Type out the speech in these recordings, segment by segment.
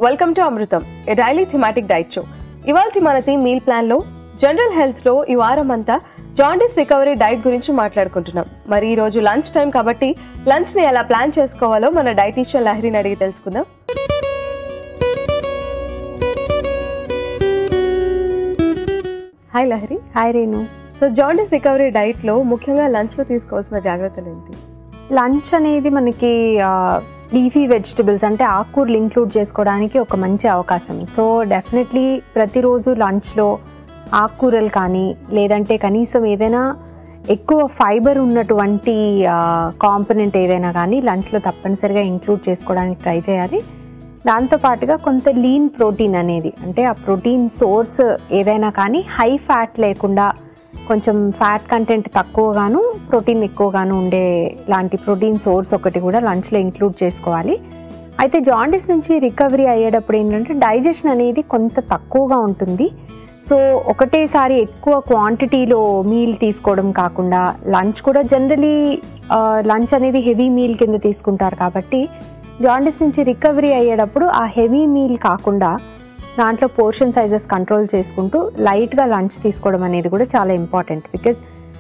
welcome to Amrutham a daily thematic diet show ఇవాళ మన theme meal plan లో general health లో ఈ వారం అంతా జాండీస్ రికవరీ డైట్ గురించి మాట్లాడుకుంటున్నాం మరి ఈ రోజు లంచ్ టైం కాబట్టి లంచ్ ని ఎలా ప్లాన్ చేసుకోవాలో మన డైటీషియన్ లహరిని అడిగి తెలుసుకుందాం hi Lahari hi Renu so jaundice recovery diet లో ముఖ్యంగా లంచ్ లో తీసుకోవాల్సిన జాగ్రత్తలు ఏంటి లంచ్ అనేది మనకి లీఫీ వెజిటబుల్స్ అంటే ఆకుకూరలు ఇంక్లూడ్ చేసుకోవడానికి ఒక మంచి అవకాశం సో డెఫినెట్లీ ప్రతిరోజు లంచ్లో ఆకుకూరలు కానీ లేదంటే కనీసం ఏదైనా ఎక్కువ ఫైబర్ ఉన్నటువంటి కాంపనెంట్ ఏదైనా కానీ లంచ్లో తప్పనిసరిగా ఇంక్లూడ్ చేసుకోవడానికి ట్రై చేయాలి దాంతోపాటుగా కొంత లీన్ ప్రోటీన్ అనేది అంటే ఆ ప్రోటీన్ సోర్స్ ఏదైనా కానీ హై ఫ్యాట్ లేకుండా కొంచెం ఫ్యాట్ కంటెంట్ తక్కువగాను ప్రోటీన్ ఎక్కువగాను ఉండే లాంటి ప్రోటీన్ సోర్స్ ఒకటి కూడా లంచ్లో ఇంక్లూడ్ చేసుకోవాలి అయితే జాండీస్ నుంచి రికవరీ అయ్యేటప్పుడు ఏంటంటే డైజెషన్ అనేది కొంత తక్కువగా ఉంటుంది సో ఒకటేసారి ఎక్కువ క్వాంటిటీలో మీల్ తీసుకోవడం కాకుండా లంచ్ కూడా జనరలీ లంచ్ అనేది హెవీ మీల్ కింద తీసుకుంటారు కాబట్టి జాండీస్ నుంచి రికవరీ అయ్యేటప్పుడు ఆ హెవీ మీల్ కాకుండా దాంట్లో పోర్షన్ సైజెస్ కంట్రోల్ చేసుకుంటూ లైట్గా లంచ్ తీసుకోవడం అనేది కూడా చాలా ఇంపార్టెంట్ బికాజ్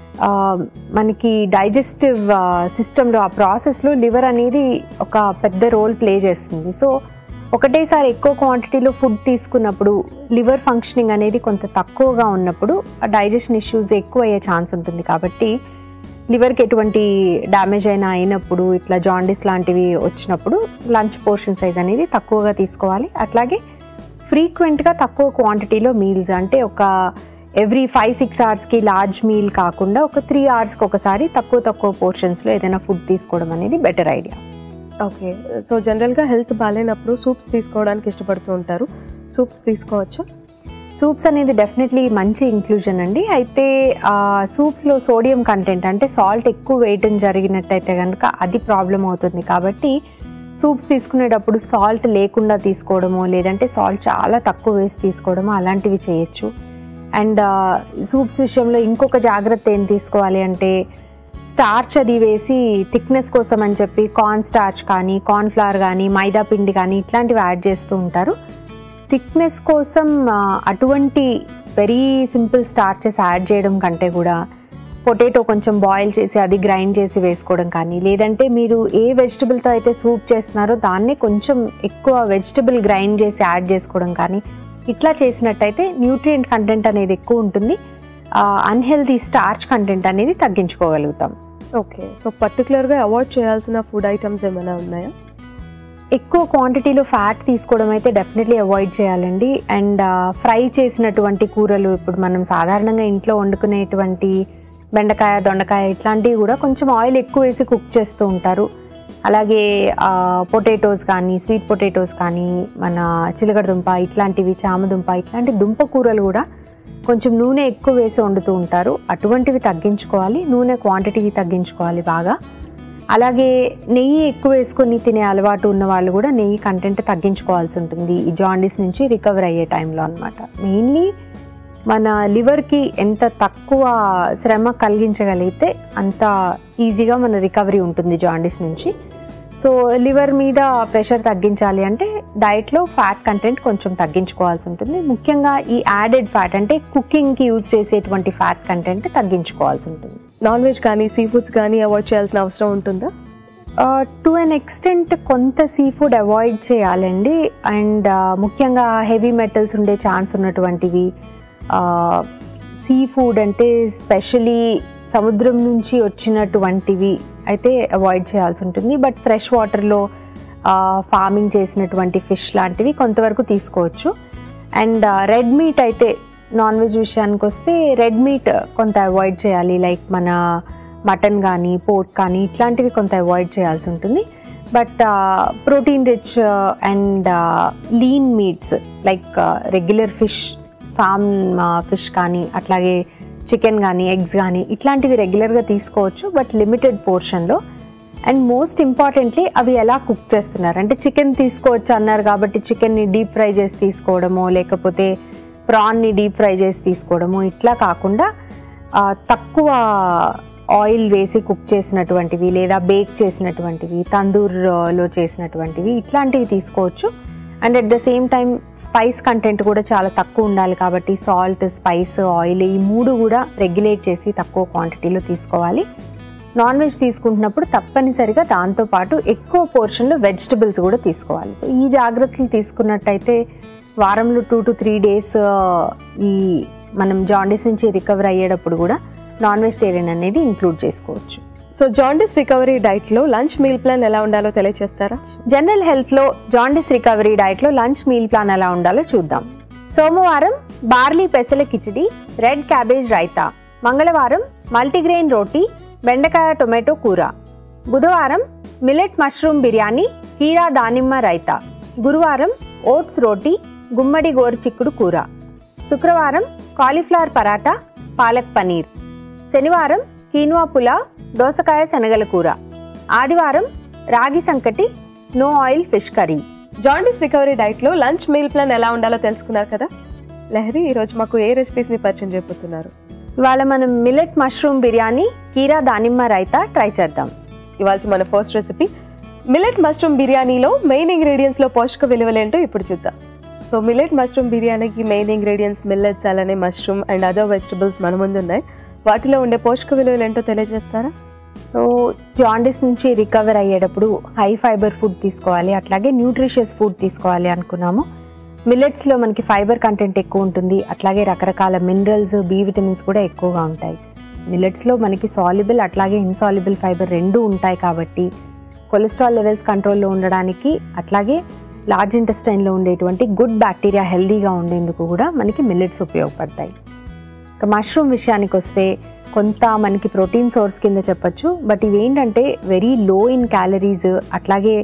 మనకి డైజెస్టివ్ సిస్టంలో ఆ ప్రాసెస్లో లివర్ అనేది ఒక పెద్ద రోల్ ప్లే చేస్తుంది సో ఒకటేసారి ఎక్కువ క్వాంటిటీలో ఫుడ్ తీసుకున్నప్పుడు లివర్ ఫంక్షనింగ్ అనేది కొంత తక్కువగా ఉన్నప్పుడు ఆ డైజెషన్ ఇష్యూస్ ఎక్కువ అయ్యే ఛాన్స్ ఉంటుంది కాబట్టి లివర్కి ఎటువంటి డ్యామేజ్ అయినా అయినప్పుడు ఇట్లా జాండీస్ లాంటివి వచ్చినప్పుడు లంచ్ పోర్షన్ సైజ్ అనేది తక్కువగా తీసుకోవాలి అట్లాగే ఫ్రీక్వెంట్గా తక్కువ క్వాంటిటీలో మీల్స్ అంటే ఒక ఎవ్రీ ఫైవ్ సిక్స్ అవర్స్కి లార్జ్ మీల్ కాకుండా ఒక త్రీ అవర్స్కి ఒకసారి తక్కువ తక్కువ పోర్షన్స్లో ఏదైనా ఫుడ్ తీసుకోవడం అనేది better idea okay so general గా హెల్త్ బాగాలేనప్పుడు సూప్స్ తీసుకోవడానికి ఇష్టపడుతూ ఉంటారు సూప్స్ తీసుకోవచ్చా సూప్స్ అనేది డెఫినెట్లీ మంచి ఇంక్లూజన్ అండి అయితే సూప్స్లో సోడియం కంటెంట్ అంటే సాల్ట్ ఎక్కువ వేయటం జరిగినట్టయితే కనుక అది ప్రాబ్లం అవుతుంది కాబట్టి సూప్స్ తీసుకునేటప్పుడు సాల్ట్ లేకుండా తీసుకోవడము లేదంటే సాల్ట్ చాలా తక్కువ వేసి తీసుకోవడము అలాంటివి చేయొచ్చు అండ్ సూప్స్ విషయంలో ఇంకొక జాగ్రత్త ఏం తీసుకోవాలి అంటే స్టార్చ్ అది వేసి థిక్నెస్ కోసం అని చెప్పి కార్న్ స్టార్చ్ కానీ కార్న్ ఫ్లవర్ కానీ మైదా పిండి కానీ ఇట్లాంటివి యాడ్ చేస్తూ ఉంటారు థిక్నెస్ కోసం ఆ, అటువంటి వెరీ సింపుల్ స్టార్చెస్ యాడ్ చేయడం కంటే కూడా పొటాటో కొంచెం బాయిల్ చేసి అది గ్రైండ్ చేసి వేసుకోవడం కానీ లేదంటే మీరు ఏ వెజిటబుల్తో అయితే సూప్ చేస్తున్నారో దాన్ని కొంచెం ఎక్కువ వెజిటబుల్ గ్రైండ్ చేసి యాడ్ చేసుకోవడం కానీ ఇట్లా చేసినట్టయితే న్యూట్రియంట్ కంటెంట్ అనేది ఎక్కువ ఉంటుంది అన్హెల్దీ స్టార్చ్ కంటెంట్ అనేది తగ్గించుకోగలుగుతాం ఓకే సో పర్టికులర్ గా అవాయిడ్ చేయాల్సిన ఫుడ్ ఐటమ్స్ ఏమైనా ఉన్నాయా ఎక్కువ క్వాంటిటీలో ఫ్యాట్ తీసుకోవడం అయితే డెఫినెట్లీ అవాయిడ్ చేయాలండి అండ్ ఫ్రై చేసినటువంటి కూరలు ఇప్పుడు మనం సాధారణంగా ఇంట్లో వండుకునేటువంటి బెండకాయ దొండకాయ ఇట్లాంటివి కూడా కొంచెం ఆయిల్ ఎక్కువ వేసి కుక్ చేస్తూ ఉంటారు అలాగే పొటాటోస్ కానీ స్వీట్ పొటాటోస్ కానీ మన చిలకడ దుంప ఇట్లాంటివి చామదుంప ఇట్లాంటి దుంప కూరలు కూడా కొంచెం నూనె ఎక్కువ వేసి వండుతూ ఉంటారు అటువంటివి తగ్గించుకోవాలి నూనె క్వాంటిటీ తగ్గించుకోవాలి బాగా అలాగే నెయ్యి ఎక్కువ వేసుకొని తినే అలవాటు ఉన్న వాళ్ళు కూడా నెయ్యి కంటెంట్ తగ్గించుకోవాల్సి ఉంటుంది ఈ జాండీస్ నుంచి రికవర్ అయ్యే టైంలో అనమాట మెయిన్లీ మన లివర్కి ఎంత తక్కువ శ్రమ కలిగించగలిగితే అంత ఈజీగా మన రికవరీ ఉంటుంది జాండీస్ నుంచి సో లివర్ మీద ప్రెషర్ తగ్గించాలి అంటే డైట్లో ఫ్యాట్ కంటెంట్ కొంచెం తగ్గించుకోవాల్సి ఉంటుంది ముఖ్యంగా ఈ యాడెడ్ ఫ్యాట్ అంటే కుకింగ్కి యూజ్ చేసేటువంటి ఫ్యాట్ కంటెంట్ తగ్గించుకోవాల్సి ఉంటుంది నాన్ వెజ్ కానీ సీ ఫుడ్స్ కానీ అవాయిడ్ చేయాల్సిన అవసరం ఉంటుందా టు అన్ ఎక్స్టెంట్ కొంత సీ ఫుడ్ అవాయిడ్ చేయాలండి అండ్ ముఖ్యంగా హెవీ మెటల్స్ ఉండే ఛాన్స్ ఉన్నటువంటివి సీ ఫుడ్ అంటే స్పెషలీ సముద్రం నుంచి వచ్చినటువంటివి అయితే అవాయిడ్ చేయాల్సి ఉంటుంది బట్ ఫ్రెష్ వాటర్లో ఫార్మింగ్ చేసినటువంటి ఫిష్ లాంటివి కొంతవరకు తీసుకోవచ్చు అండ్ రెడ్ మీట్ అయితే నాన్ వెజ్ విషయానికి వస్తే రెడ్ మీట్ కొంత అవాయిడ్ చేయాలి లైక్ మన మటన్ కానీ పోర్క్ కానీ ఇట్లాంటివి కొంత అవాయిడ్ చేయాల్సి ఉంటుంది but protein rich and lean meats like regular fish farm fish కానీ అట్లాగే చికెన్ కానీ ఎగ్స్ కానీ ఇట్లాంటివి రెగ్యులర్గా తీసుకోవచ్చు బట్ లిమిటెడ్ పోర్షన్లో అండ్ మోస్ట్ ఇంపార్టెంట్లీ అవి ఎలా కుక్ చేస్తున్నారు అంటే చికెన్ తీసుకోవచ్చు అన్నారు కాబట్టి చికెన్ని డీప్ ఫ్రై చేసి తీసుకోవడమో లేకపోతే ప్రాన్ని డీప్ ఫ్రై చేసి తీసుకోవడము ఇట్లా కాకుండా ఆ, తక్కువ ఆయిల్ వేసి కుక్ చేసినటువంటివి లేదా బేక్ చేసినటువంటివి తందూర్లో చేసినటువంటివి ఇట్లాంటివి తీసుకోవచ్చు and at the same time spice content కూడా చాలా తక్కువ ఉండాలి కాబట్టి సాల్ట్ స్పైస్ ఆయిల్ ఈ మూడు కూడా రెగ్యులేట్ చేసి తక్కువ క్వాంటిటీలో తీసుకోవాలి నాన్ వెజ్ తీసుకుంటున్నప్పుడు తప్పనిసరిగా దాంతోపాటు ఎక్కువ పోర్షన్లో వెజిటబుల్స్ కూడా తీసుకోవాలి సో ఈ జాగ్రత్తలు తీసుకున్నట్టయితే వారంలో టూ టు త్రీ డేస్ ఈ మనం జాండీస్ నుంచి రికవర్ అయ్యేటప్పుడు కూడా నాన్ వెజిటేరియన్ అనేది ఇంక్లూడ్ చేసుకోవచ్చు సో జాండీస్ రికవరీ డైట్ లో లంచ్ మీల్ ప్లాన్ ఎలా ఉండాలో తెలియజేస్తారా జనరల్ హెల్త్లో జాండీస్ రికవరీ డైట్లో లంచ్ మీల్ ప్లాన్ ఎలా ఉండాలో చూద్దాం సోమవారం బార్లీ పెసల కిచిడి రెడ్ క్యాబేజ్ రైతా మంగళవారం మల్టీగ్రెయిన్ రోటీ బెండకాయ టొమాటో కూర బుధవారం మిల్లెట్ మష్రూమ్ బిర్యానీ కీరా దానిమ్మ రైతా గురువారం ఓట్స్ రోటీ గుమ్మడి గోరుచిక్కుడు కూర శుక్రవారం కాలీఫ్లవర్ పరాటా పాలక్ పనీర్ శనివారం కీనువా పులావ్ దోసకాయ శనగల కూర ఆదివారం రాగి సంకటి no oil fish curry jaundice recovery diet లో లంచ్ మీల్ ప్లాన్ ఎలా ఉండాలో తెలుసుకున్నారు కదా లహరి ఈ రోజు మాకు ఏ రెసిపీస్ ని పరిచయం చేయబోతున్నారు ఇవాళ మనం మిల్లెట్ మష్రూమ్ బిర్యానీ కీరా దానిమ్మ రైతా ట్రై చేద్దాం ఇవాళ మన ఫస్ట్ రెసిపీ మిల్లెట్ మష్రూమ్ బిర్యానీలో మెయిన్ ఇంగ్రీడియంట్స్ లో పోషక విలువలేంటో ఇప్పుడు చూద్దాం సో మిల్లెట్ మష్రూమ్ బిర్యానీకి మెయిన్ ఇంగ్రీడియంట్స్ మిల్లెట్స్ అలానే మష్రూమ్ అండ్ అదర్ వెజిటబుల్స్ మన ముందు ఉన్నాయి వాటిలో ఉండే పోషక విలువలు ఏంటో తెలియజేస్తారా సో జాండీస్ నుంచి రికవర్ అయ్యేటప్పుడు హై ఫైబర్ ఫుడ్ తీసుకోవాలి అట్లాగే న్యూట్రిషియస్ ఫుడ్ తీసుకోవాలి అనుకున్నాము మిల్లెట్స్లో మనకి ఫైబర్ కంటెంట్ ఎక్కువ ఉంటుంది అట్లాగే రకరకాల మినరల్స్ బి విటమిన్స్ కూడా ఎక్కువగా ఉంటాయి మిల్లెట్స్లో మనకి సాల్యుబుల్ అట్లాగే ఇన్సాల్యుబుల్ ఫైబర్ రెండు ఉంటాయి కాబట్టి కొలెస్ట్రాల్ లెవెల్స్ కంట్రోల్లో ఉండడానికి అట్లాగే లార్జ్ ఇంటెస్టైన్లో ఉండేటువంటి గుడ్ బ్యాక్టీరియా హెల్దీగా ఉండేందుకు కూడా మనకి మిల్లెట్స్ ఉపయోగపడతాయి ఇక మష్రూమ్ విషయానికి వస్తే కొంత మనకి ప్రోటీన్ సోర్స్ కింద చెప్పొచ్చు బట్ ఇవేంటంటే వెరీ లో ఇన్ క్యాలరీస్ అట్లాగే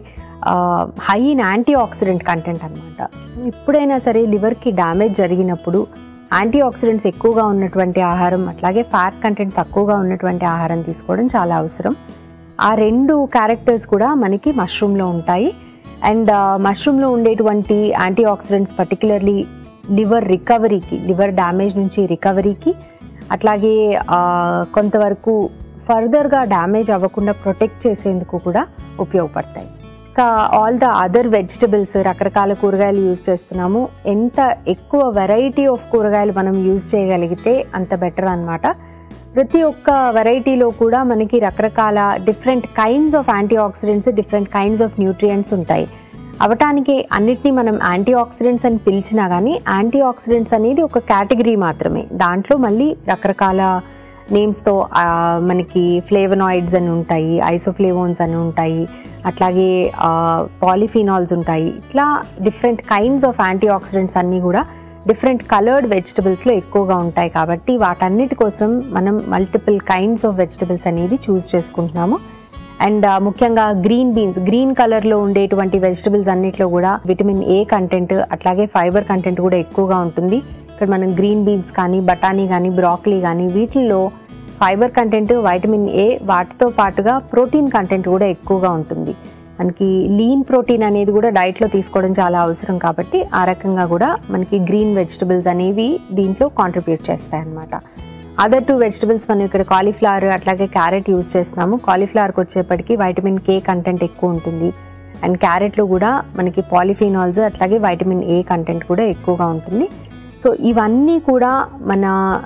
high in antioxidant content అనమాట ఎప్పుడైనా సరే లివర్కి డ్యామేజ్ జరిగినప్పుడు యాంటీ ఆక్సిడెంట్స్ ఎక్కువగా ఉన్నటువంటి ఆహారం అట్లాగే ఫ్యాట్ కంటెంట్ తక్కువగా ఉన్నటువంటి ఆహారం తీసుకోవడం చాలా అవసరం ఆ రెండు క్యారెక్టర్స్ కూడా మనకి మష్రూమ్లో ఉంటాయి అండ్ మష్రూమ్లో ఉండేటువంటి యాంటీ ఆక్సిడెంట్స్ పర్టికులర్లీ లివర్ రికవరీకి లివర్ డ్యామేజ్ నుంచి రికవరీకి అట్లాగే ఆ, కొంతవరకు ఫర్దర్గా డ్యామేజ్ అవ్వకుండా ప్రొటెక్ట్ చేసేందుకు కూడా ఉపయోగపడతాయి ఇంకా ఆల్ ద అదర్ వెజిటబుల్స్ రకరకాల కూరగాయలు యూజ్ చేస్తున్నాము ఎంత ఎక్కువ వెరైటీ ఆఫ్ కూరగాయలు మనం యూజ్ చేయగలిగితే అంత బెటర్ అన్నమాట ప్రతి ఒక్క వెరైటీలో కూడా మనకి రకరకాల different kinds of antioxidants different kinds of nutrients ఉంటాయి అవటానికి అన్నిటినీ మనం యాంటీ ఆక్సిడెంట్స్ అని పిలిచినా కానీ యాంటీ ఆక్సిడెంట్స్ అనేది ఒక కేటగిరీ మాత్రమే దాంట్లో మళ్ళీ రకరకాల నేమ్స్తో మనకి ఫ్లేవనాయిడ్స్ అని ఉంటాయి ఐసోఫ్లేవోన్స్ అని ఉంటాయి అట్లాగే పాలిఫినాల్స్ ఉంటాయి ఇట్లా different kinds of antioxidants అన్నీ కూడా డిఫరెంట్ కలర్డ్ వెజిటబుల్స్లో ఎక్కువగా ఉంటాయి కాబట్టి వాటన్నిటి కోసం మనం మల్టిపుల్ కైండ్స్ ఆఫ్ వెజిటబుల్స్ అనేది చూస్ చేసుకుంటున్నాము అండ్ ముఖ్యంగా గ్రీన్ బీన్స్ గ్రీన్ కలర్లో ఉండేటువంటి వెజిటబుల్స్ అన్నిట్లో కూడా విటమిన్ ఏ కంటెంట్ అట్లాగే ఫైబర్ కంటెంట్ కూడా ఎక్కువగా ఉంటుంది ఇక్కడ మనం గ్రీన్ బీన్స్ కానీ బఠానీ కానీ బ్రాక్లీ కానీ వీటిల్లో ఫైబర్ కంటెంట్ వైటమిన్ ఏ వాటితో పాటుగా ప్రోటీన్ కంటెంట్ కూడా ఎక్కువగా ఉంటుంది మనకి లీన్ ప్రోటీన్ అనేది కూడా డైట్లో తీసుకోవడం చాలా అవసరం కాబట్టి ఆ రకంగా కూడా మనకి గ్రీన్ వెజిటబుల్స్ అనేవి దీంట్లో కాంట్రిబ్యూట్ చేస్తాయి అన్నమాట అదర్ టూ వెజిటబుల్స్ మనం ఇక్కడ కాలీఫ్లవర్ అట్లాగే క్యారెట్ యూస్ చేస్తున్నాము కాలీఫ్లవర్కి వచ్చేప్పటికి వైటమిన్ కే కంటెంట్ ఎక్కువ ఉంటుంది అండ్ క్యారెట్లో కూడా మనకి పాలిఫినాల్స్ అట్లాగే వైటమిన్ ఏ కంటెంట్ కూడా ఎక్కువగా ఉంటుంది సో ఇవన్నీ కూడా మన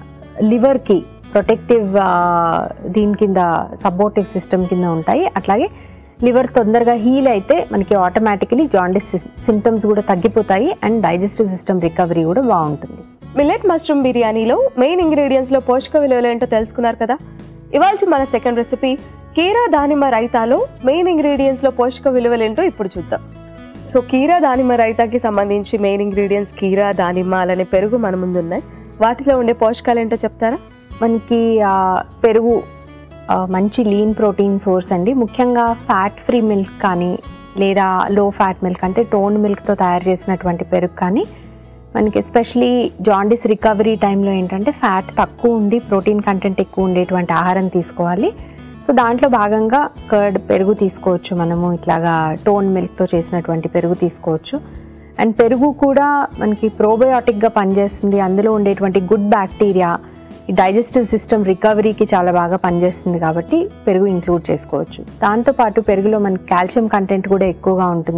లివర్కి ప్రొటెక్టివ్ దీని కింద సపోర్టివ్ సిస్టమ్ కింద ఉంటాయి అట్లాగే లివర్ తొందరగా హీల్ అయితే మనకి ఆటోమేటికలీ జాండిస్ సిమ్టమ్స్ కూడా తగ్గిపోతాయి అండ్ డైజెస్టివ్ సిస్టమ్ రికవరీ కూడా బాగుంటుంది మిల్లెట్ మష్రూమ్ బిర్యానీలో మెయిన్ ఇంగ్రీడియంట్స్ లో పోషక విలువలు ఏంటో తెలుసుకున్నారు కదా ఇవాళ మన సెకండ్ రెసిపీ కీరా దానిమ్మ రైతాలో మెయిన్ ఇంగ్రీడియంట్స్ లో పోషక విలువలు ఏంటో ఇప్పుడు చూద్దాం సో కీరా దానిమ్మ రైతాకి సంబంధించి మెయిన్ ఇంగ్రీడియంట్స్ కీరా దానిమ్మ అలానే పెరుగు మన ముందు ఉన్నాయి వాటిలో ఉండే పోషకాలు ఏంటో చెప్తారా మనకి ఆ, పెరుగు ఆ, మంచి లీన్ ప్రోటీన్ సోర్స్ అండి ముఖ్యంగా ఫ్యాట్ ఫ్రీ మిల్క్ కానీ లేదా లో ఫ్యాట్ మిల్క్ అంటే టోన్ మిల్క్తో తయారు చేసినటువంటి పెరుగు కానీ మనకి ఎస్పెషలీ జాండీస్ రికవరీ టైంలో ఏంటంటే ఫ్యాట్ తక్కువ ఉండి ప్రోటీన్ కంటెంట్ ఎక్కువ ఉండేటువంటి ఆహారం తీసుకోవాలి సో దాంట్లో భాగంగా కర్డ్ పెరుగు తీసుకోవచ్చు మనము ఇట్లాగా టోన్ మిల్క్తో చేసినటువంటి పెరుగు తీసుకోవచ్చు అండ్ పెరుగు కూడా మనకి ప్రోబయోటిక్గా పనిచేస్తుంది అందులో ఉండేటువంటి గుడ్ బ్యాక్టీరియా ఈ డైజెస్టివ్ సిస్టమ్ రికవరీకి చాలా బాగా పనిచేస్తుంది కాబట్టి పెరుగు ఇంక్లూడ్ చేసుకోవచ్చు దాంతోపాటు పెరుగులో మనకి కాల్షియం కంటెంట్ కూడా ఎక్కువగా ఉంటుంది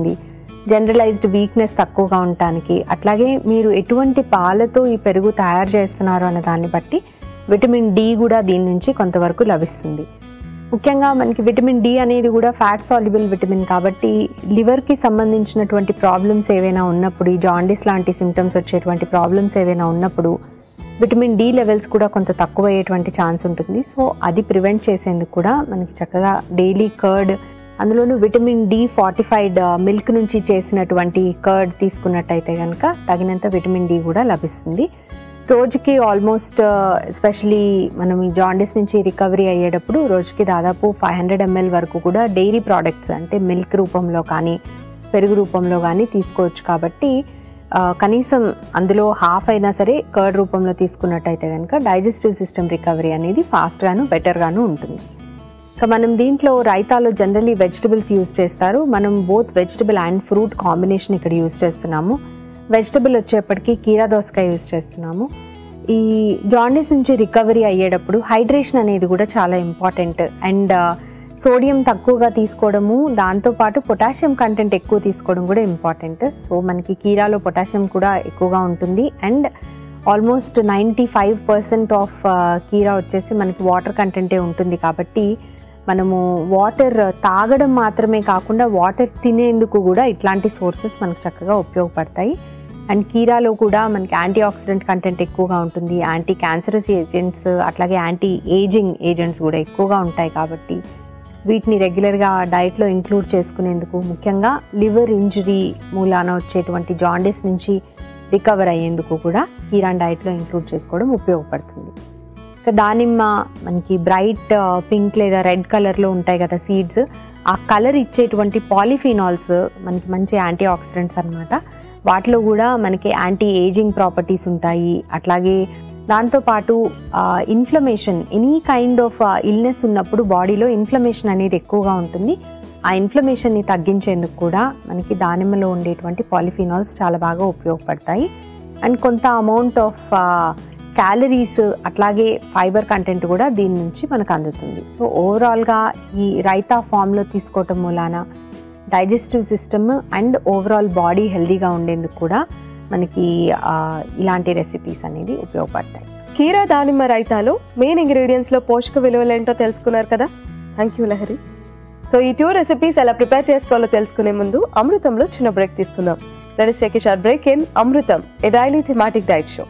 జనరలైజ్డ్ వీక్నెస్ తక్కువగా ఉండటానికి అట్లాగే మీరు ఎటువంటి పాలతో ఈ పెరుగు తయారు చేస్తున్నారు అనే దాన్ని బట్టి విటమిన్ డి కూడా దీని నుంచి కొంతవరకు లభిస్తుంది ముఖ్యంగా మనకి విటమిన్ డి అనేది కూడా ఫ్యాట్ సాల్యుబుల్ విటమిన్ కాబట్టి లివర్కి సంబంధించినటువంటి ప్రాబ్లమ్స్ ఏవైనా ఉన్నప్పుడు ఈ జాండిస్ లాంటి సిమ్టమ్స్ వచ్చేటువంటి ప్రాబ్లమ్స్ ఏవైనా ఉన్నప్పుడు విటమిన్ డి లెవెల్స్ కూడా కొంత తక్కువ అయ్యేటువంటి ఛాన్స్ ఉంటుంది సో అది ప్రివెంట్ చేసేందుకు కూడా మనకి చక్కగా డైలీ కర్డ్ అందులోనూ విటమిన్ డి ఫార్టిఫైడ్ మిల్క్ నుంచి చేసినటువంటి కర్డ్ తీసుకున్నట్టయితే కనుక తగినంత విటమిన్ డి కూడా లభిస్తుంది రోజుకి ఆల్మోస్ట్ ఎస్పెషలీ మనం ఈ జాండిస్ నుంచి రికవరీ అయ్యేటప్పుడు రోజుకి దాదాపు ఫైవ్ హండ్రెడ్ ఎంఎల్ వరకు కూడా డైరీ ప్రోడక్ట్స్ అంటే మిల్క్ రూపంలో కానీ పెరుగు రూపంలో కానీ తీసుకోవచ్చు కాబట్టి ఆ, కనీసం అందులో హాఫ్ అయినా సరే కర్డ్ రూపంలో తీసుకున్నట్టయితే కనుక డైజెస్టివ్ సిస్టమ్ రికవరీ అనేది ఫాస్ట్గాను బెటర్గాను ఉంటుంది సో మనం దీంట్లో రైతాలో జనరలీ వెజిటబుల్స్ యూజ్ చేస్తారు మనం both vegetable and fruit combination ఇక్కడ యూజ్ చేస్తున్నాము వెజిటబుల్ వచ్చేప్పటికి కీరా దోసకాయ యూజ్ చేస్తున్నాము ఈ జాండీస్ నుంచి రికవరీ అయ్యేటప్పుడు హైడ్రేషన్ అనేది కూడా చాలా ఇంపార్టెంట్ అండ్ సోడియం తక్కువగా తీసుకోవడము దాంతోపాటు పొటాషియం కంటెంట్ ఎక్కువ తీసుకోవడం కూడా ఇంపార్టెంట్ సో మనకి కీరాలో పొటాషియం కూడా ఎక్కువగా ఉంటుంది and almost ninety five percent of కీరా వచ్చేసి మనకి వాటర్ కంటెంటే ఉంటుంది కాబట్టి మనము వాటర్ తాగడం మాత్రమే కాకుండా వాటర్ తినేందుకు కూడా ఇట్లాంటి సోర్సెస్ మనకు చక్కగా ఉపయోగపడతాయి అండ్ కీరాలో కూడా మనకి యాంటీ ఆక్సిడెంట్ కంటెంట్ ఎక్కువగా ఉంటుంది యాంటీ క్యాన్సరస్ ఏజెంట్స్ అట్లాగే యాంటీ ఏజింగ్ ఏజెంట్స్ కూడా ఎక్కువగా ఉంటాయి కాబట్టి వీటిని రెగ్యులర్గా డైట్లో ఇంక్లూడ్ చేసుకునేందుకు ముఖ్యంగా లివర్ ఇంజరీ మూలాన వచ్చేటువంటి జాండీస్ నుంచి రికవర్ అయ్యేందుకు కూడా కీరాన్ డైట్లో ఇంక్లూడ్ చేసుకోవడం ఉపయోగపడుతుంది ఇక దానిమ్మ మనకి బ్రైట్ పింక్ లేదా రెడ్ కలర్లో ఉంటాయి కదా సీడ్స్ ఆ కలర్ ఇచ్చేటువంటి పాలిఫినాల్స్ మనకి మంచి యాంటీ ఆక్సిడెంట్స్ అనమాట వాటిలో కూడా మనకి యాంటీ ఏజింగ్ ప్రాపర్టీస్ ఉంటాయి అట్లాగే దాంతోపాటు inflammation any kind of illness ఉన్నప్పుడు బాడీలో ఇన్ఫ్లమేషన్ అనేది ఎక్కువగా ఉంటుంది ఆ ఇన్ఫ్లమేషన్ని తగ్గించేందుకు కూడా మనకి దానిమ్మలో ఉండేటువంటి పాలిఫినాల్స్ చాలా బాగా ఉపయోగపడతాయి అండ్ కొంత అమౌంట్ ఆఫ్ క్యాలరీస్ అట్లాగే ఫైబర్ కంటెంట్ కూడా దీని నుంచి మనకు అందుతుంది సో ఓవరాల్గా ఈ రైతా ఫామ్లో తీసుకోవటం మూలాన digestive system and overall body హెల్దీగా ఉండేందుకు కూడా మనకి ఆ, ఇలాంటి రెసిపీస్ అనేది ఉపయోగపడతాయి కీరా దానిమ్మ రైతాలో మెయిన్ ఇంగ్రీడియంట్స్ లో పోషక విలువలు ఏంటో తెలుసుకున్నారు కదా థ్యాంక్ యూ లహరి సో ఈ టూ రెసిపీస్ ఎలా ప్రిపేర్ చేసుకోవాలో తెలుసుకునే ముందు అమృతంలో చిన్న బ్రేక్ తీసుకుందాం that is take short break in Amrutham a daily thematic diet show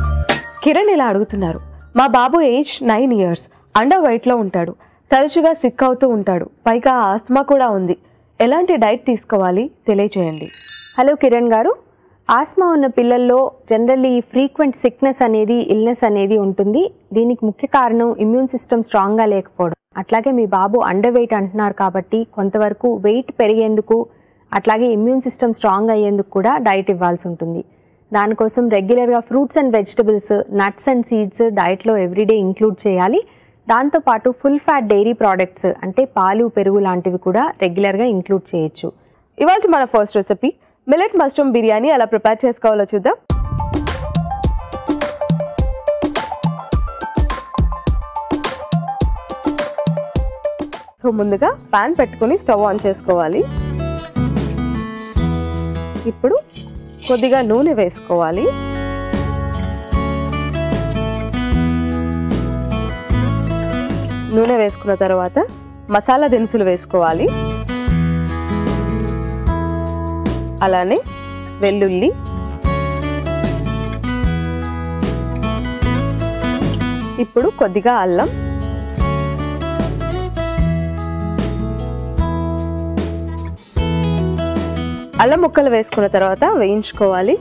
Kiran ఇలా అడుగుతున్నారు మా బాబు age nine years underweight లో ఉంటాడు తరచుగా సిక్ అవుతూ ఉంటాడు పైగా ఆస్మా కూడా ఉంది ఎలాంటి డైట్ తీసుకోవాలి తెలియచేయండి హలో కిరణ్ గారు ఆస్మా ఉన్న పిల్లల్లో జనరల్లీ ఫ్రీక్వెంట్ సిక్నెస్ అనేది ఇల్నెస్ అనేది ఉంటుంది దీనికి ముఖ్య కారణం ఇమ్యూన్ సిస్టమ్ స్ట్రాంగ్గా లేకపోవడం అట్లాగే మీ బాబు అండర్ వెయిట్ అంటున్నారు కాబట్టి కొంతవరకు వెయిట్ పెరిగేందుకు అట్లాగే ఇమ్యూన్ సిస్టమ్ స్ట్రాంగ్ అయ్యేందుకు కూడా డైట్ ఇవ్వాల్సి ఉంటుంది దానికోసం రెగ్యులర్గా fruits and vegetables nuts and seeds డైట్లో ఎవ్రీడే ఇంక్లూడ్ చేయాలి దాంతోపాటు ఫుల్ ఫ్యాట్ డైరీ ప్రోడక్ట్స్ అంటే పాలు పెరుగు లాంటివి కూడా రెగ్యులర్గా ఇంక్లూడ్ చేయొచ్చు ఇవాళ మన first recipe millet mushroom biryani ఎలా ప్రిపేర్ చేసుకోవాలో చూద్దాం సో ముందుగా పాన్ పెట్టుకొని స్టవ్ ఆన్ చేసుకోవాలి ఇప్పుడు కొద్దిగా నూనె వేసుకోవాలి నూనె వేసుకున్న తర్వాత మసాలా దినుసులు వేసుకోవాలి అలానే వెల్లుల్లి ఇప్పుడు కొద్దిగా అల్లం అల్లం ముక్కలు వేసుకున్న తర్వాత వేయించుకోవాలి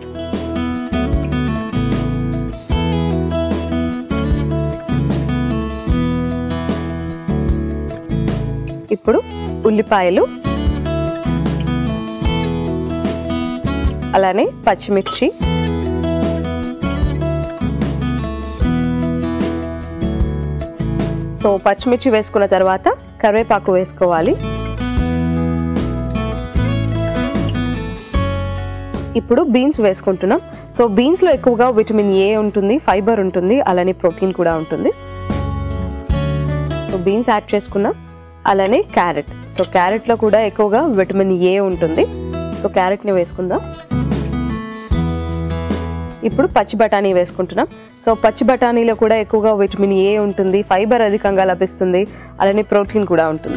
ఇప్పుడు ఉల్లిపాయలు అలానే పచ్చిమిర్చి సో పచ్చిమిర్చి వేసుకున్న తర్వాత కరివేపాకు వేసుకోవాలి ఇప్పుడు బీన్స్ వేసుకుంటున్నాం సో బీన్స్లో ఎక్కువగా విటమిన్ ఏ ఉంటుంది ఫైబర్ ఉంటుంది అలానే ప్రోటీన్ కూడా ఉంటుంది సో బీన్స్ యాడ్ చేసుకున్నాం అలానే క్యారెట్ సో క్యారెట్లో కూడా ఎక్కువగా విటమిన్ ఏ ఉంటుంది సో క్యారెట్ని వేసుకుందాం ఇప్పుడు పచ్చి బఠానీ వేసుకుంటున్నాం సో పచ్చి బఠానీలో కూడా ఎక్కువగా విటమిన్ ఏ ఉంటుంది ఫైబర్ అధికంగా లభిస్తుంది అలానే ప్రోటీన్ కూడా ఉంటుంది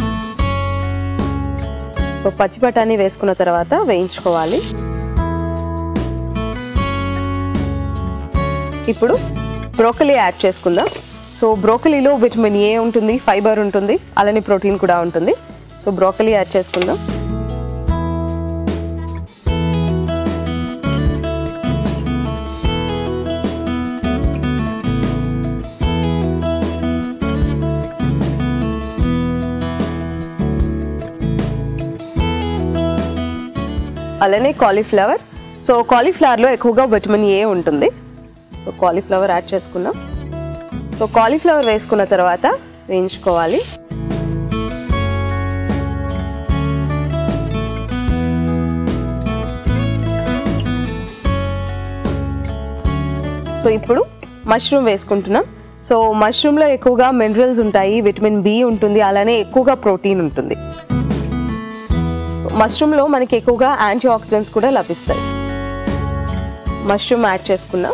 సో పచ్చి బఠానీ వేసుకున్న తర్వాత వేయించుకోవాలి ఇప్పుడు బ్రోకలీ యాడ్ చేసుకుందాం సో బ్రోకలీలో విటమిన్ ఏ ఉంటుంది ఫైబర్ ఉంటుంది అలానే ప్రోటీన్ కూడా ఉంటుంది సో బ్రోకలీ యాడ్ చేసుకుందాం అలానే కాలీఫ్లవర్ సో కాలీఫ్లవర్లో ఎక్కువగా విటమిన్ ఏ ఉంటుంది సో కాలీఫ్లవర్ యాడ్ చేసుకున్నాం సో కాలీఫ్లవర్ వేసుకున్న తర్వాత వేయించుకోవాలి సో ఇప్పుడు మష్రూమ్ వేసుకుంటున్నాం సో మష్రూమ్లో ఎక్కువగా మినరల్స్ ఉంటాయి విటమిన్ బి ఉంటుంది అలానే ఎక్కువగా ప్రోటీన్ ఉంటుంది మష్రూమ్లో మనకి ఎక్కువగా యాంటీ ఆక్సిడెంట్స్ కూడా లభిస్తాయి మష్రూమ్ యాడ్ చేసుకున్నాం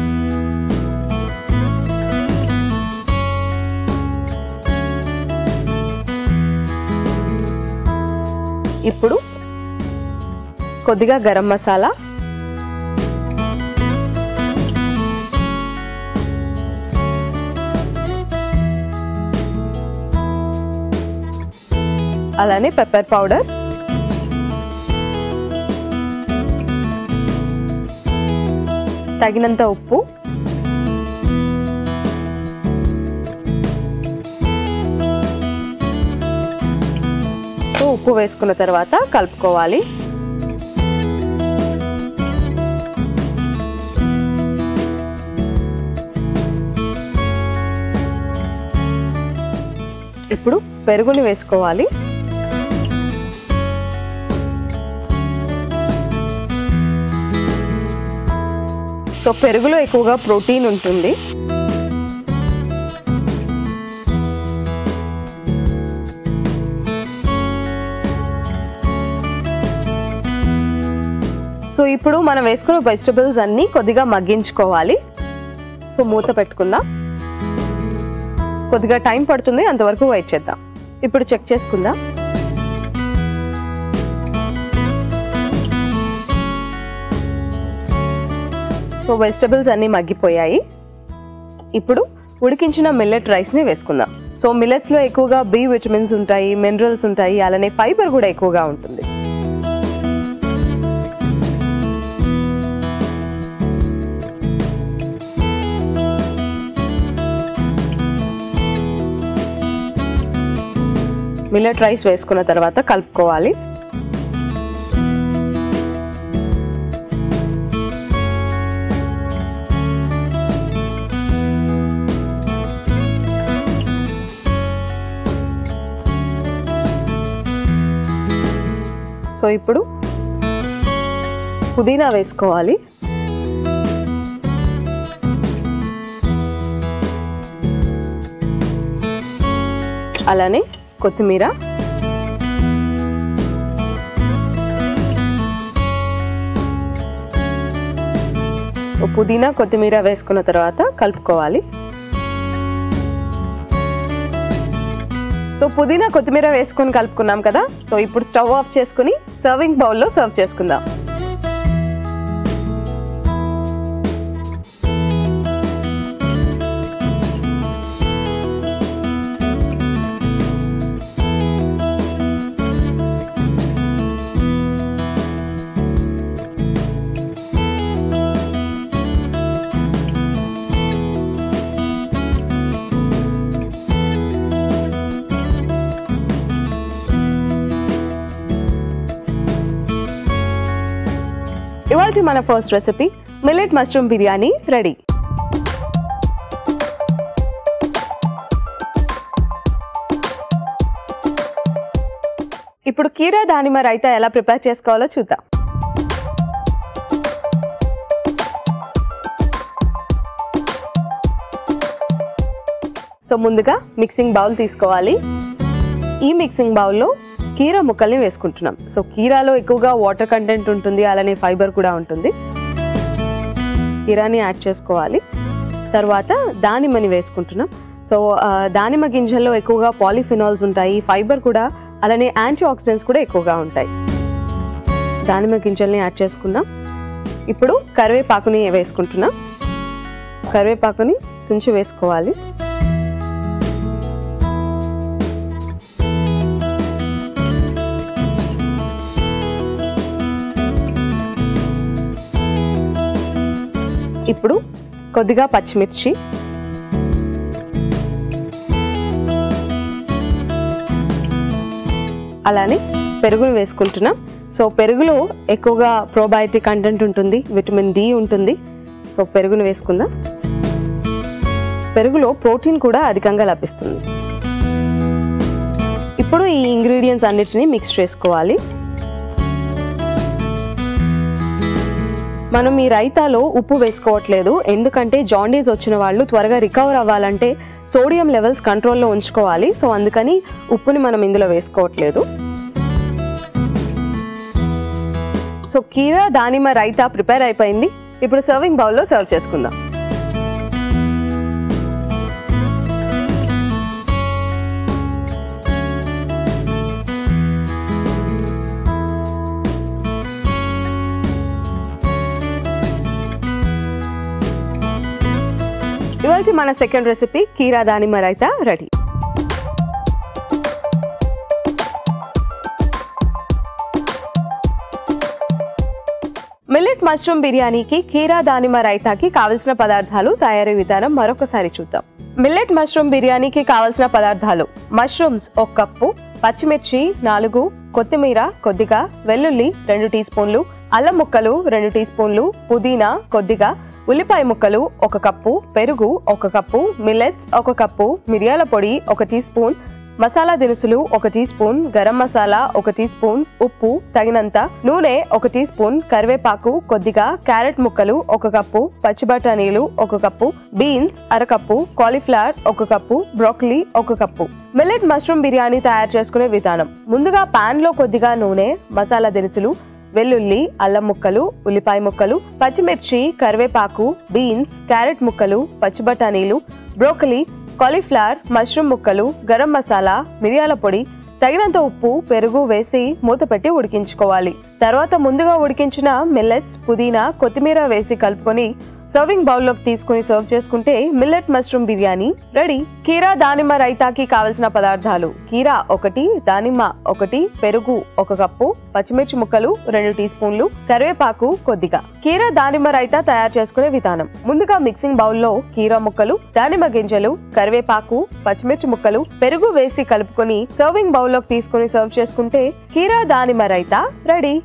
ఇప్పుడు కొద్దిగా గరం మసాలా అలానే పెప్పర్ పౌడర్ తగినంత ఉప్పు సో ఉప్పు వేసుకున్న తర్వాత కలుపుకోవాలి ఇప్పుడు పెరుగుని వేసుకోవాలి సో పెరుగులో ఎక్కువగా ప్రోటీన్ ఉంటుంది సో ఇప్పుడు మనం వేసుకున్న వెజిటబుల్స్ అన్నీ కొద్దిగా మగ్గించుకోవాలి సో మూత పెట్టుకుందాం కొద్దిగా టైం పడుతుంది అంతవరకు వెయిట్ చేద్దాం ఇప్పుడు చెక్ చేసుకుందాం సో వెజిటబుల్స్ అన్నీ మగ్గిపోయాయి ఇప్పుడు ఉడికించిన మిల్లెట్ రైస్ని వేసుకుందాం సో మిల్లెట్స్లో ఎక్కువగా బి విటమిన్స్ ఉంటాయి మినరల్స్ ఉంటాయి అలానే ఫైబర్ కూడా ఎక్కువగా ఉంటుంది మిల్లెట్ రైస్ వేసుకున్న తర్వాత కలుపుకోవాలి సో ఇప్పుడు పుదీనా వేసుకోవాలి అలానే కొత్తిమీర ఓ పుదీనా కొత్తిమీర వేసుకున్న తర్వాత కలుపుకోవాలి సో పుదీనా కొత్తిమీర వేసుకొని కలుపుకున్నాం కదా సో ఇప్పుడు స్టవ్ ఆఫ్ చేసుకుని సర్వింగ్ బౌల్లో సర్వ్ చేసుకుందాం ఇవాళ మన first recipe millet mushroom biryani ready ఇప్పుడు కీరా దానిమ్మ రైతా ఎలా ప్రిపేర్ చేసుకోవాలో చూద్దాం సో ముందుగా మిక్సింగ్ బౌల్ తీసుకోవాలి ఈ మిక్సింగ్ బౌల్లో కీరా ముక్కల్ని వేసుకుంటున్నాం సో కీరాలో ఎక్కువగా వాటర్ కంటెంట్ ఉంటుంది అలానే ఫైబర్ కూడా ఉంటుంది కీరాని యాడ్ చేసుకోవాలి తర్వాత దానిమ్మని వేసుకుంటున్నాం సో ఆ, దానిమ్మ గింజల్లో ఎక్కువగా పాలిఫినాల్స్ ఉంటాయి ఫైబర్ కూడా అలానే యాంటీ ఆక్సిడెంట్స్ కూడా ఎక్కువగా ఉంటాయి దానిమ్మ గింజల్ని యాడ్ చేసుకున్నాం ఇప్పుడు కరివేపాకుని వేసుకుంటున్నాం కరివేపాకుని తుంచి వేసుకోవాలి ఇప్పుడు కొద్దిగా పచ్చిమిర్చి అలానే పెరుగును వేసుకుంటున్నాం సో పెరుగులో ఎక్కువగా ప్రోబయోటిక్ కంటెంట్ ఉంటుంది విటమిన్ డి ఉంటుంది సో పెరుగును వేసుకుందాం పెరుగులో ప్రోటీన్ కూడా అధికంగా లభిస్తుంది ఇప్పుడు ఈ ఇంగ్రీడియంట్స్ అన్నిటిని మిక్స్ చేసుకోవాలి మనం ఈ రైతాలో ఉప్పు వేసుకోవట్లేదు ఎందుకంటే జాండీస్ వచ్చిన వాళ్ళు త్వరగా రికవర్ అవ్వాలంటే సోడియం లెవెల్స్ కంట్రోల్లో ఉంచుకోవాలి సో అందుకని ఉప్పుని మనం ఇందులో వేసుకోవట్లేదు సో కీరా దానిమ్మ రైతా ప్రిపేర్ అయిపోయింది ఇప్పుడు సర్వింగ్ బౌల్లో సర్వ్ చేసుకుందాం ఇవాళ మన సెకండ్ రెసిపీ కీరా దానిమ్మ రైతా రెడీ మిల్లెట్ మష్రూమ్ బిర్యానీకి కీరా దానిమ్మ రైతాకి కావలసిన పదార్థాలు తయారీ విధానం మరొకసారి చూద్దాం మిల్లెట్ మష్రూమ్ బిర్యానీకి కావలసిన పదార్థాలు మష్రూమ్స్ ఒక కప్పు పచ్చిమిర్చి నాలుగు కొత్తిమీర కొద్దిగా వెల్లుల్లి రెండు టీ స్పూన్లు అల్లం ముక్కలు రెండు టీ స్పూన్లు పుదీనా కొద్దిగా ఉల్లిపాయ ముక్కలు ఒక కప్పు పెరుగు ఒక కప్పు మిల్లెట్స్ ఒక కప్పు మిరియాల పొడి ఒక టీ స్పూన్ మసాలా దినుసులు ఒక టీ స్పూన్ గరం మసాలా ఒక టీ స్పూన్ ఉప్పు తగినంత నూనె ఒక టీ స్పూన్ కరివేపాకు కొద్దిగా క్యారెట్ ముక్కలు ఒక కప్పు పచ్చి బఠానీలు ఒక కప్పు బీన్స్ అరకప్పు కాలీఫ్లవర్ ఒక కప్పు బ్రోకలీ ఒక కప్పు మిల్లెట్ మష్రూమ్ బిర్యానీ తయారు చేసుకునే విధానం ముందుగా పాన్ లో కొద్దిగా నూనె మసాలా దినుసులు వెల్లుల్లి అల్లం ముక్కలు ఉల్లిపాయ ముక్కలు పచ్చిమిర్చి కరివేపాకు బీన్స్ క్యారెట్ ముక్కలు పచ్చి బఠానీలు బ్రోకలీ కాలీఫ్లవర్ మష్రూమ్ ముక్కలు గరం మసాలా మిరియాల పొడి తగినంత ఉప్పు పెరుగు వేసి మూత పెట్టి ఉడికించుకోవాలి తర్వాత ముందుగా ఉడికించిన మిల్లెట్స్ పుదీనా కొత్తిమీర వేసి కలుపుకొని సర్వింగ్ బౌల్లోకి తీసుకుని సర్వ్ చేసుకుంటే మిల్లెట్ మష్రూమ్ బిర్యానీ రెడీ కీరా దానిమ్మ రైతాకి కావలసిన పదార్థాలు కీరా ఒకటి దానిమ్మ ఒకటి పెరుగు ఒక కప్పు పచ్చిమిర్చి ముక్కలు రెండు టీ స్పూన్లు కరివేపాకు కొద్దిగా కీరా దానిమ్మ రైతా తయారు చేసుకునే విధానం ముందుగా మిక్సింగ్ బౌల్లో కీరా ముక్కలు దానిమ్మ గింజలు కరివేపాకు పచ్చిమిర్చి ముక్కలు పెరుగు వేసి కలుపుకొని సర్వింగ్ బౌల్లోకి తీసుకుని సర్వ్ చేసుకుంటే కీరా దానిమ్మ రైతా రెడీ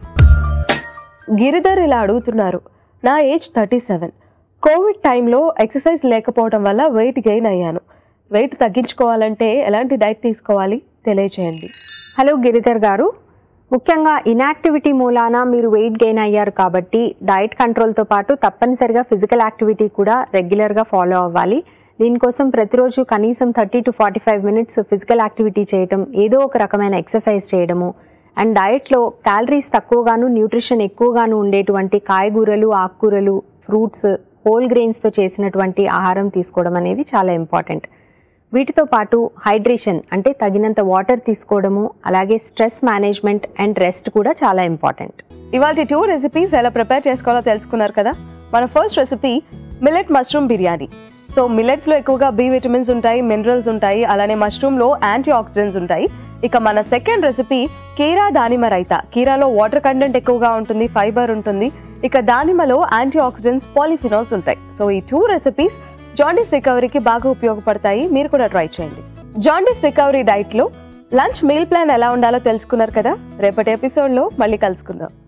గిరిధర్ ఇలా అడుగుతున్నారు నా ఏజ్ థర్టీ సెవెన్ కోవిడ్ టైంలో ఎక్సర్సైజ్ లేకపోవడం వల్ల వెయిట్ గెయిన్ అయ్యాను వెయిట్ తగ్గించుకోవాలంటే ఎలాంటి డైట్ తీసుకోవాలి తెలియజేయండి హలో గిరిధర్ గారు ముఖ్యంగా ఇన్యాక్టివిటీ మూలాన మీరు వెయిట్ గెయిన్ అయ్యారు కాబట్టి డైట్ కంట్రోల్తో పాటు తప్పనిసరిగా ఫిజికల్ యాక్టివిటీ కూడా రెగ్యులర్గా ఫాలో అవ్వాలి దీనికోసం ప్రతిరోజు కనీసం thirty to forty five minutes physical activity చేయడం ఏదో ఒక రకమైన ఎక్సర్సైజ్ చేయడము అండ్ డయట్లో క్యాలరీస్ తక్కువగాను న్యూట్రిషన్ ఎక్కువగాను ఉండేటువంటి కాయగూరలు ఆకుకూరలు ఫ్రూట్స్ హోల్ గ్రెయిన్స్తో చేసినటువంటి ఆహారం తీసుకోవడం అనేది చాలా ఇంపార్టెంట్ వీటితో పాటు హైడ్రేషన్ అంటే తగినంత వాటర్ తీసుకోవడము అలాగే స్ట్రెస్ మేనేజ్మెంట్ అండ్ రెస్ట్ కూడా చాలా ఇంపార్టెంట్ ఇవాళ టూ రెసిపీస్ ఎలా ప్రిపేర్ చేసుకోవాలో తెలుసుకున్నారు కదా మన first recipe millet mushroom biryani so millets లో ఎక్కువగా బి విటమిన్స్ ఉంటాయి మినరల్స్ ఉంటాయి అలానే మష్రూమ్ లో యాంటీ ఆక్సిడెంట్స్ ఉంటాయి ఇక మన సెకండ్ రెసిపీ కీరా దానిమ్మ రైతా కీరాలో వాటర్ కంటెంట్ ఎక్కువగా ఉంటుంది ఫైబర్ ఉంటుంది ఇక దానిమ్మలో యాంటీ ఆక్సిడెంట్స్ పాలిఫినాల్స్ ఉంటాయి సో ఈ టూ రెసిపీస్ జాండీస్ రికవరీకి బాగా ఉపయోగపడతాయి మీరు కూడా ట్రై చేయండి జాండీస్ రికవరీ డైట్ లో లంచ్ మీల్ ప్లాన్ ఎలా ఉండాలో తెలుసుకున్నారు కదా రేపటి ఎపిసోడ్ లో మళ్ళీ కలుసుకుందాం